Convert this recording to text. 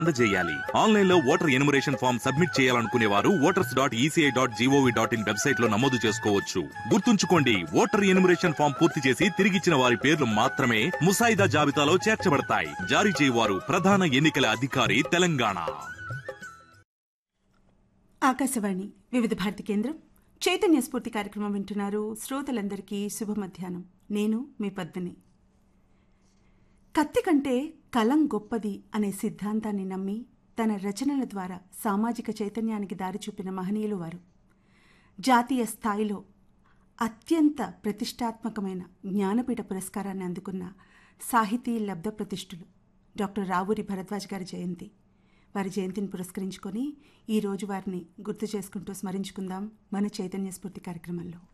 అందజేయాలి ఆన్లైన్ లో voter enumeration form submit చేయాలనుకునే వారు voters dot ECI dot GOV dot in website లో నమోదు చేసుకోవచ్చు గుర్తుంచుకోండి ఓటర్ ఎనుమరేషన్ ఫామ్ పూర్తి చేసి తిరిగిచ్చిన వారి పేర్లు మాత్రమే ముసాయిదా జాబితాలో చేర్చబడతాయి జారీ చేయవారు ప్రధాన ఎన్నికల అధికారి తెలంగాణ ఆకాశవాణి వివిధ భారతి కేంద్రం చైతన్య స్ఫూర్తి కార్యక్రమం వింటున్నారు శ్రోతలందరికీ శుభ మధ్యాహ్నం నేను మీ పద్మిని కత్తి కంటే కలం గొప్పది అనే సిద్ధాంతాన్ని నమ్మి తన రచనల ద్వారా సామాజిక చైతన్యానికి దారి చూపిన మహనీయులు వారు జాతీయ స్థాయిలో అత్యంత ప్రతిష్టాత్మకమైన జ్ఞానపీఠ పురస్కారాన్ని అందుకున్న సాహితీ లబ్ధ ప్రతిష్ఠులు డాక్టర్ రావూరి భరద్వాజ్ గారి జయంతి వారి జయంతిని పురస్కరించుకొని ఈరోజు వారిని గుర్తు చేసుకుంటూ స్మరించుకుందాం మన చైతన్య స్ఫూర్తి కార్యక్రమంలో